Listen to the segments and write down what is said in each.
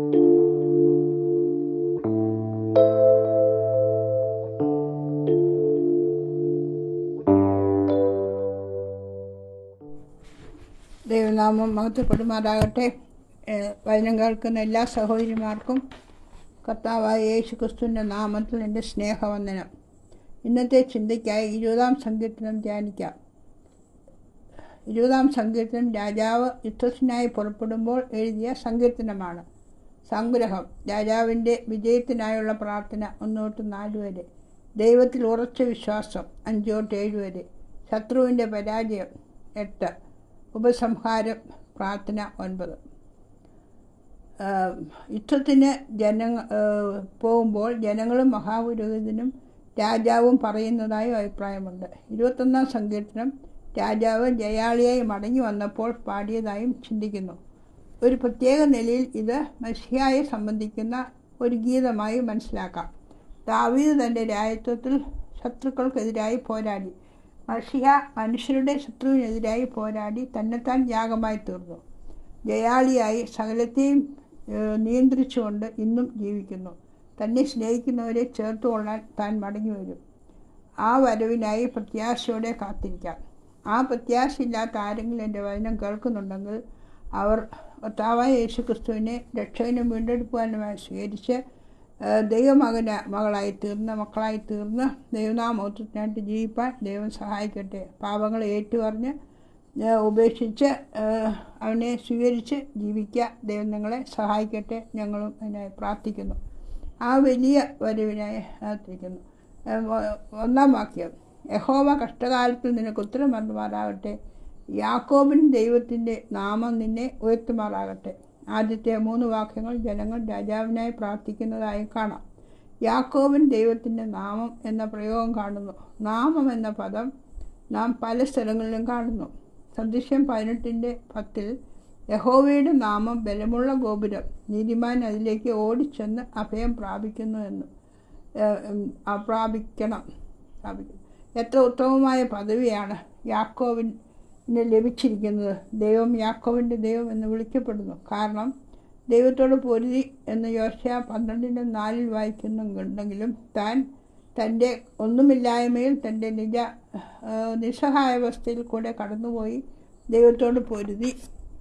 ദൈവനാമം മഹത്വപ്പെടുമാറാകട്ടെ ഏഹ് വചനം കേൾക്കുന്ന എല്ലാ സഹോദരിമാർക്കും കർത്താവായ യേശു ക്രിസ്തുവിൻ്റെ നാമത്തിൽ എൻ്റെ സ്നേഹവന്ദനം ഇന്നത്തെ ചിന്തയ്ക്കായി ഇരുപതാം സങ്കീർത്തനം ധ്യാനിക്കാം ഇരുപതാം സങ്കീർത്തനം രാജാവ് യുദ്ധത്തിനായി പുറപ്പെടുമ്പോൾ എഴുതിയ സങ്കീർത്തനമാണ് സംഗ്രഹം രാജാവിൻ്റെ വിജയത്തിനായുള്ള പ്രാർത്ഥന ഒന്ന് തൊട്ട് നാല് വരെ ദൈവത്തിൽ ഉറച്ച വിശ്വാസം അഞ്ച് തൊട്ട് ഏഴ് വരെ ശത്രുവിൻ്റെ പരാജയം എട്ട് ഉപസംഹാരം പ്രാർത്ഥന ഒൻപത് ആഹ് യുദ്ധത്തിന് ജന പോകുമ്പോൾ ജനങ്ങളും മഹാപുരോഹിതനും രാജാവും പറയുന്നതായും അഭിപ്രായമുണ്ട് ഇരുപത്തൊന്നാം സങ്കീർത്തനം രാജാവ് ജയാളിയായി മടങ്ങി വന്നപ്പോൾ പാടിയതായും ചിന്തിക്കുന്നു ഒരു പ്രത്യേക നിലയിൽ ഇത് മഷിയായെ സംബന്ധിക്കുന്ന ഒരു ഗീതമായി മനസ്സിലാക്കാം ദാവീദ് തൻ്റെ രാജ്യത്വത്തിൽ ശത്രുക്കൾക്കെതിരായി പോരാടി മഷിയ മനുഷ്യരുടെ ശത്രുവിനെതിരായി പോരാടി തന്നെത്താൻ യാഗമായി തീർന്നു ജയാളിയായി സകലത്തെയും ഏഹ്, നിയന്ത്രിച്ചുകൊണ്ട് ഇന്നും ജീവിക്കുന്നു തന്നെ സ്നേഹിക്കുന്നവരെ ചേർത്തുകൊള്ളാൻ താൻ മടങ്ങി വരും ആ വരവിനായി പ്രത്യാശയോടെ കാത്തിരിക്കാം ആ പ്രത്യാശയില്ലാത്ത ആരെങ്കിലും എൻ്റെ വചനം കേൾക്കുന്നുണ്ടെങ്കിൽ അവർ കർത്താവായ യേശു ക്രിസ്തുവിനെ രക്ഷകനും വീണ്ടെടുക്കുവാനുമായി സ്വീകരിച്ച് ഏഹ്, ദൈവമകന മകളായി തീർന്ന് മക്കളായി തീർന്ന് ദൈവനാമോത്രത്തിനായിട്ട് ജീവിപ്പാൻ ദൈവം സഹായിക്കട്ടെ പാപങ്ങളെ ഏറ്റുപറഞ്ഞ് ഏഹ്, ഉപേക്ഷിച്ച് ഏഹ്, അവനെ സ്വീകരിച്ച് ജീവിക്കുക ദൈവം നിങ്ങളെ സഹായിക്കട്ടെ ഞങ്ങളും അതിനായി പ്രാർത്ഥിക്കുന്നു ആ വലിയ വരവിനായി കാത്തിരിക്കുന്നു ഏഹ്, ഒ- ഒന്നാം വാക്യം യഹോവ കഷ്ടകാലത്തിൽ നിനക്ക് ഉത്തരം പറഞ്ഞുമാറാകട്ടെ യാക്കോബിൻ ദൈവത്തിൻ്റെ നാമം നിന്നെ ഉയർത്തുമാറാകട്ടെ ആദ്യത്തെ മൂന്ന് വാക്യങ്ങൾ ജനങ്ങൾ രാജാവിനായി പ്രാർത്ഥിക്കുന്നതായി കാണാം യാക്കോബിൻ ദൈവത്തിൻ്റെ നാമം എന്ന പ്രയോഗം കാണുന്നു നാമം എന്ന പദം നാം പല സ്ഥലങ്ങളിലും കാണുന്നു സദൃശ്യം പതിനെട്ടിൻ്റെ പത്തിൽ യഹോവയുടെ നാമം ബലമുള്ള ഗോപുരം നീതിമാൻ അതിലേക്ക് ഓടിച്ചെന്ന് അഭയം പ്രാപിക്കുന്നു എന്ന് ഏഹ്, ഉം, ആ പ്രാപിക്കണം പ്രാപിക്കണം എത്ര ഉത്തമമായ പദവിയാണ് യാക്കോവിന് ലഭിച്ചിരിക്കുന്നത് ദൈവം യാക്കോവിൻ്റെ ദൈവം എന്ന് വിളിക്കപ്പെടുന്നു കാരണം ദൈവത്തോട് പൊരുതി എന്ന് യോശ പന്ത്രണ്ടിൻ്റെ നാലിൽ വായിക്കുന്നുണ്ടെങ്കിലും താൻ തൻ്റെ ഒന്നുമില്ലായ്മയിൽ തൻ്റെ നിജ ആ, നിസ്സഹായാവസ്ഥയിൽ കൂടെ കടന്നുപോയി ദൈവത്തോട് പൊരുതി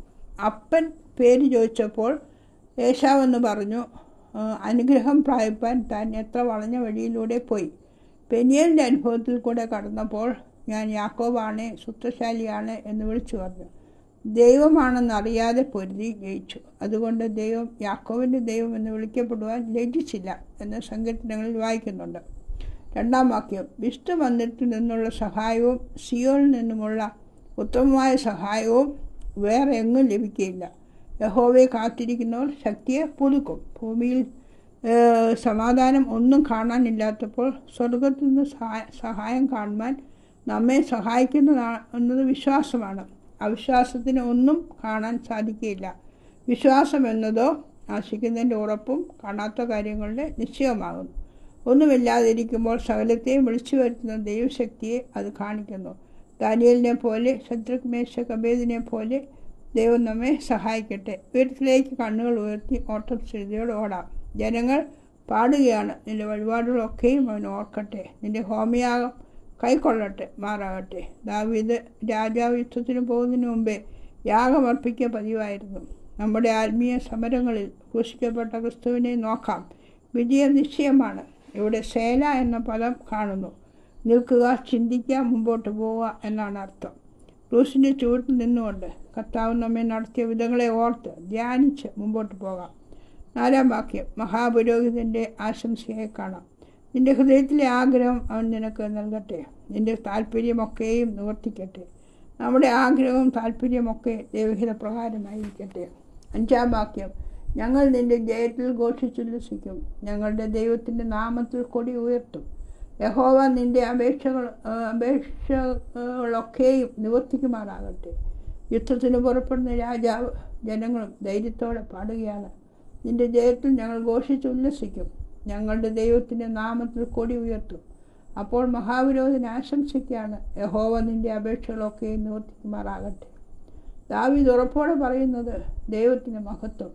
അപ്പൻ പേര് ചോദിച്ചപ്പോൾ യേശാവെന്ന് പറഞ്ഞു ആ, അനുഗ്രഹം പ്രാപിപ്പാൻ താൻ എത്ര വളഞ്ഞ വഴിയിലൂടെ പോയി പെനിയലിൻ്റെ അനുഭവത്തിൽ കൂടെ കടന്നപ്പോൾ ഞാൻ യാക്കോബാണ് സുത്രശാലിയാണ് എന്ന് വിളിച്ചു പറഞ്ഞു ദൈവമാണെന്ന് അറിയാതെ പൊരുതി ജയിച്ചു അതുകൊണ്ട് ദൈവം യാക്കോവിൻ്റെ ദൈവം എന്ന് വിളിക്കപ്പെടുവാൻ ലജ്ജിച്ചില്ല എന്ന് സങ്കീർത്തനങ്ങളിൽ വായിക്കുന്നുണ്ട് രണ്ടാം വാക്യം വിഷ്ണു മന്ദിരത്തിൽ നിന്നുള്ള സഹായവും സിയോനിൽ നിന്നുമുള്ള ഉത്തമമായ സഹായവും വേറെ എങ്ങും ലഭിക്കുകയില്ല യഹോവയെ കാത്തിരിക്കുന്നവർ ശക്തിയെ പുതുക്കും ഭൂമിയിൽ ഏഹ്, സമാധാനം ഒന്നും കാണാനില്ലാത്തപ്പോൾ സ്വർഗത്തിൽ നിന്ന് സഹായ- സഹായം കാണുവാൻ നമ്മെ സഹായിക്കുന്നതാണ് എന്നത് വിശ്വാസമാണ് അവിശ്വാസത്തിന് ഒന്നും കാണാൻ സാധിക്കുകയില്ല വിശ്വാസം എന്നതോ ആശിക്കുന്നതിൻ്റെ ഉറപ്പും കാണാത്ത കാര്യങ്ങളുടെ നിശ്ചയമാകുന്നു ഒന്നുമില്ലാതിരിക്കുമ്പോൾ സകലത്തെയും വിളിച്ചു വരുത്തുന്ന ദൈവശക്തിയെ അത് കാണിക്കുന്നു ദാനിയലിനെ പോലെ ശത്രുക് മേശ കബേദിനെ പോലെ ദൈവം നമ്മെ സഹായിക്കട്ടെ ഉയരത്തിലേക്ക് കണ്ണുകൾ ഉയർത്തി ഓട്ടസ്ഥിതിയോട് ഓടാം ജനങ്ങൾ പാടുകയാണ് നിന്റെ വഴിപാടുകളൊക്കെയും അവൻ ഓർക്കട്ടെ നിന്റെ ഹോമയാഗം കൈക്കൊള്ളട്ടെ മാറാകട്ടെ ദാവീദ് രാജാവ് യുദ്ധത്തിന് പോകുന്നതിന് മുമ്പേ യാഗമർപ്പിക്കുക പതിവായിരുന്നു നമ്മുടെ ആത്മീയ സമരങ്ങളിൽ ക്രൂശിക്കപ്പെട്ട ക്രിസ്തുവിനെ നോക്കാം വിജയം നിശ്ചയമാണ് ഇവിടെ സേല എന്ന പദം കാണുന്നു നിൽക്കുക ചിന്തിക്കുക മുമ്പോട്ട് പോവുക എന്നാണ് അർത്ഥം ക്രൂസിൻ്റെ ചുവട്ടിൽ നിന്നുകൊണ്ട് കർത്താവ് നമ്മെ നടത്തിയ വിധങ്ങളെ ഓർത്ത് ധ്യാനിച്ച് മുമ്പോട്ട് പോകാം നാലാം വാക്യം മഹാപുരോഹിതൻ്റെ ആശംസയായി കാണാം നിന്റെ ഹൃദയത്തിലെ ആഗ്രഹം അവൻ നിനക്ക് നൽകട്ടെ നിന്റെ താല്പര്യമൊക്കെയും നിവർത്തിക്കട്ടെ നമ്മുടെ ആഗ്രഹവും താല്പര്യമൊക്കെ ദൈവഹിത പ്രകാരമായിരിക്കട്ടെ അഞ്ചാം വാക്യം ഞങ്ങൾ നിന്റെ ജയത്തിൽ ഘോഷിച്ചുല്ലസിക്കും ഞങ്ങളുടെ ദൈവത്തിൻ്റെ നാമത്തിൽ കൊടി ഉയർത്തും യഹോവ നിന്റെ അപേക്ഷകൾ ആ, അപേക്ഷകളൊക്കെയും നിവർത്തിക്കുമാറാകട്ടെ യുദ്ധത്തിന് പുറപ്പെടുന്ന രാജാവ് ജനങ്ങളും ധൈര്യത്തോടെ പാടുകയാണ് നിന്റെ ജയത്തിൽ ഞങ്ങൾ ഘോഷിച്ച് ഉല്ലസിക്കും ഞങ്ങളുടെ ദൈവത്തിൻ്റെ നാമത്തിൽ കൊടി ഉയർത്തും അപ്പോൾ മഹാവിരോധന ആശംസിക്കുകയാണ് യഹോവ നിന്റെ അപേക്ഷകളൊക്കെ നിവർത്തിക്കുമാറാകട്ടെ ദാവീദ് ഉറപ്പോടെ പറയുന്നത് ദൈവത്തിന് മഹത്വം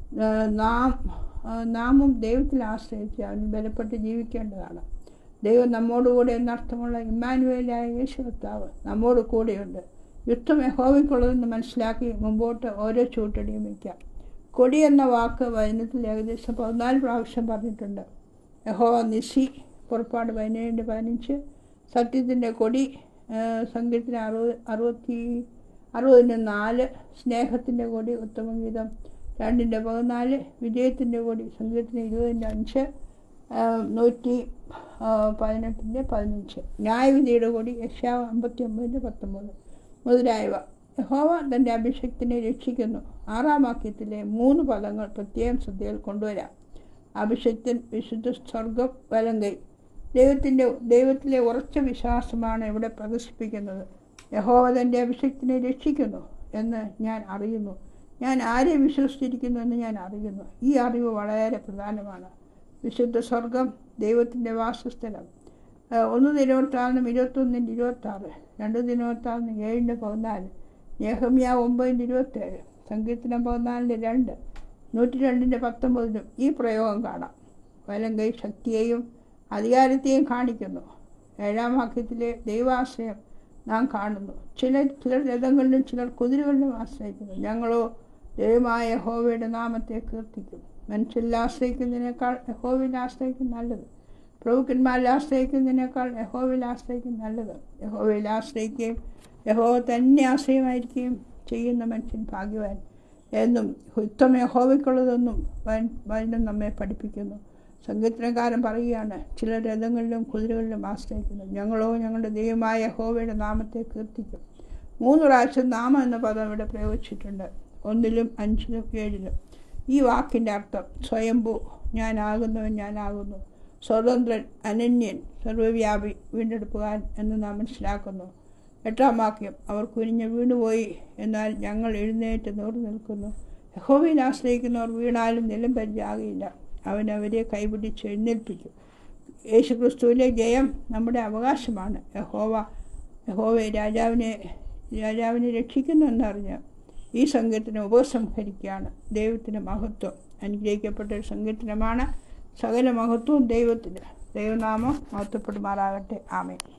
ആ, നാം ആ, നാമും ദൈവത്തിൽ ആശ്രയിച്ച് അവന് ബലപ്പെട്ട് ജീവിക്കേണ്ടതാണ് ദൈവം നമ്മോടുകൂടെ എന്നർത്ഥമുള്ള ഇമ്മാനുവേലായ യേശു കർത്താവ് നമ്മോട് കൂടെയുണ്ട് യുദ്ധം യഹോവയ്ക്കുള്ളതെന്ന് മനസ്സിലാക്കി മുമ്പോട്ട് ഓരോ ചൂട്ടടിയും വയ്ക്കാം കൊടി എന്ന വാക്ക് വചനത്തിൽ ഏകദേശം പതിനാല് പ്രാവശ്യം പറഞ്ഞിട്ടുണ്ട് യഹോവ നിസി പുറപ്പാട് പതിനേഴ് പതിനഞ്ച് സത്യത്തിൻ്റെ കൊടി ആ, സംഗീതത്തിന് അറുപത് അറുപത്തി അറുപതിന് നാല് സ്നേഹത്തിൻ്റെ കൊടി ഉത്തമഗീതം രണ്ടിൻ്റെ പതിനാല് വിജയത്തിൻ്റെ കൊടി സംഗീതത്തിന് ഇരുപതിൻ്റെ അഞ്ച് ആ, നൂറ്റി ആ, പതിനെട്ടിൻ്റെ പതിനഞ്ച് ന്യായവിധിയുടെ കൊടി യശാവ് അമ്പത്തി ഒമ്പതിൻ്റെ പത്തൊമ്പത് മുതലായവ യഹോവ തൻ്റെ അഭിഷക്തിനെ രക്ഷിക്കുന്നു ആറാം വാക്യത്തിലെ മൂന്ന് പദങ്ങൾ പ്രത്യേകം ശ്രദ്ധയിൽ കൊണ്ടുവരാം അഭിഷക്തൻ വിശുദ്ധ സ്വർഗം വലങ്കൈ ദൈവത്തിൻ്റെ ദൈവത്തിലെ ഉറച്ച വിശ്വാസമാണ് ഇവിടെ പ്രദർശിപ്പിക്കുന്നത് യഹോവ തൻ്റെ അഭിഷക്തിനെ രക്ഷിക്കുന്നു എന്ന് ഞാൻ അറിയുന്നു ഞാൻ ആരെ വിശ്വസിച്ചിരിക്കുന്നു എന്ന് ഞാൻ അറിയുന്നു ഈ അറിവ് വളരെ പ്രധാനമാണ് വിശുദ്ധ സ്വർഗം ദൈവത്തിൻ്റെ വാസസ്ഥലം ആ, ഒന്ന് ദിനവൃത്താറിനും ഇരുപത്തൊന്നിൻ്റെ ഇരുപത്താറ് രണ്ട് ദിനവൃത്താറിനും ഏഴിൻ്റെ പതിനാല് നെഹമ്യ ഒമ്പതിൻ്റെ ഇരുപത്തേഴ് സങ്കീർത്തനം പതിനാലിൻ്റെ രണ്ട് നൂറ്റി രണ്ടിൻ്റെ പത്തൊമ്പതിലും ഈ പ്രയോഗം കാണാം വലങ്കൈ ശക്തിയെയും അധികാരത്തെയും കാണിക്കുന്നു ഏഴാം വാക്യത്തിലെ ദൈവാശ്രയം നാം കാണുന്നു ചിലർ ചിലർ രഥങ്ങളിലും ചിലർ കുതിരകളിലും ആശ്രയിക്കുന്നു ഞങ്ങളോ ദൈവമായ യഹോവയുടെ നാമത്തെ കീർത്തിക്കും മനുഷ്യരിൽ ആശ്രയിക്കുന്നതിനേക്കാൾ യഹോവയിൽ ആശ്രയിക്കും നല്ലത് പ്രഭുക്കന്മാരിൽ ആശ്രയിക്കുന്നതിനേക്കാൾ യഹോവയിൽ ആശ്രയിക്കും നല്ലത് യഹോവയിൽ ആശ്രയിക്കുകയും യഹോവ തന്നെ ആശ്രയമായിരിക്കുകയും ചെയ്യുന്ന മനുഷ്യൻ ഭാഗ്യവാൻ എന്നും യുദ്ധം യഹോവയ്ക്കുള്ളതെന്നും വൻ- വചനം നമ്മെ പഠിപ്പിക്കുന്നു സംഗീതനക്കാരൻ പറയുകയാണ് ചില രഥങ്ങളിലും കുതിരകളിലും ആശ്രയിക്കുന്നു ഞങ്ങളോ ഞങ്ങളുടെ ദൈവമായ യഹോവയുടെ നാമത്തെ കീർത്തിക്കും മൂന്ന് പ്രാവശ്യം നാമം എന്ന പദം ഇവിടെ പ്രയോഗിച്ചിട്ടുണ്ട് ഒന്നിലും അഞ്ചിലും ഏഴിലും ഈ വാക്കിൻ്റെ അർത്ഥം സ്വയംഭൂ ഞാനാകുന്നവൻ ഞാനാകുന്നു സ്വതന്ത്രൻ അനന്യൻ സർവ്വവ്യാപി വീണ്ടെടുപ്പുകാരൻ എന്ന് നാം മനസ്സിലാക്കുന്നു എട്ടാം വാക്യം അവർ കുനിഞ്ഞ് വീണുപോയി എന്നാൽ ഞങ്ങൾ എഴുന്നേറ്റ് നൂറ് നിൽക്കുന്നു യഹോവയിൽ ആശ്രയിക്കുന്നവർ വീണാലും നിലം പരിചാകയില്ല അവൻ അവരെ കൈപിടിച്ച് എഴുന്നേൽപ്പിക്കും യേശുക്രിസ്തുവിലെ ജയം നമ്മുടെ അവകാശമാണ് യഹോവ യഹോവയെ രാജാവിനെ രാജാവിനെ രക്ഷിക്കുന്നു എന്നറിഞ്ഞ് ഈ സങ്കീർത്തനം ഉപസംഹരിക്കുകയാണ് ദൈവത്തിന് മഹത്വം അനുഗ്രഹിക്കപ്പെട്ട ഒരു സങ്കീർത്തനമാണ് സകല മഹത്വവും ദൈവത്തിന് ദൈവനാമം മഹത്വപ്പെടുമാറാകട്ടെ ആമേ